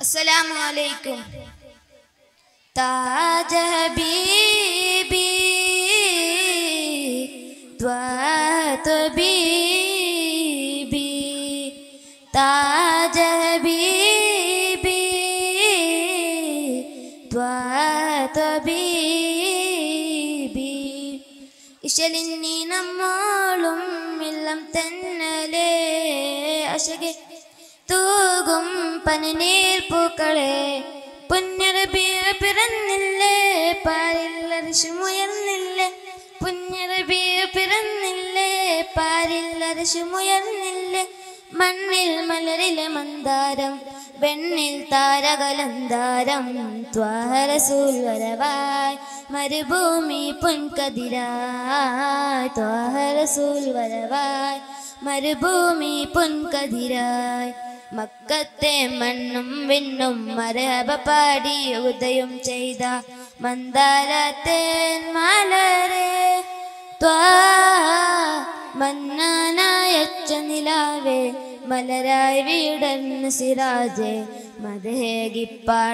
السلام عليكم تاج حبيبي ضوات بيبي تاج حبيبي ضوات بيبي ഇശലിന്നി നമ്മോളും ഇല്ലം തന്നലേ അശകെ തൂകും പനിനീർ പൂക്കളെ പുണ്യറബിയ പിറന്നില്ലേ പാരില്ലരിശുമുയർന്നില്ലേ പുണ്യറബിയ പിറന്നില്ലേ പാരില്ലരിശുമുയർന്നില്ലേ മണ്ണിൽ മലരിലെ മന്ദാരം വെണ്ണിൽ താരകലന്താരം ത്വാഹരസൂൽ വരവായി മരുഭൂമി പൊൻകതിരായി ത്വാഹരസൂൽ വരവായി മരുഭൂമി പൊൻകതിരായി മക്കത്തെ മണ്ണും വിണ്ണും മരഹബ പാടി ഉദയം ചെയ്ത മന്ദാരത്തേൻ മലരെ ത്വാ മന്നാനായച്ച നിലാവേ മലരായി വീടർന്ന് സിറാജെ മതേകി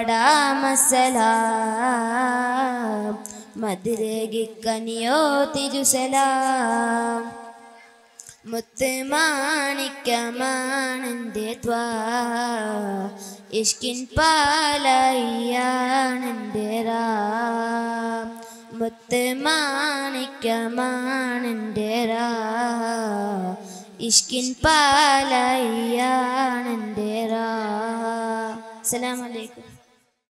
പാടാമസലാം മതിരേകി കനിയോ തിരുസലാം മുത്ത് മാണിക്കമാണെൻ്റെ ത്വാ ഇഷ്കിൻ പാലയ്യാണെൻ്റെ രാം മുത്ത് മാണിക്കമാണെൻ്റെ രാ ഇഷ്കിൻ പാലയ്യാണെൻ്റെ രാ അസ്സലാമു അലൈക്കും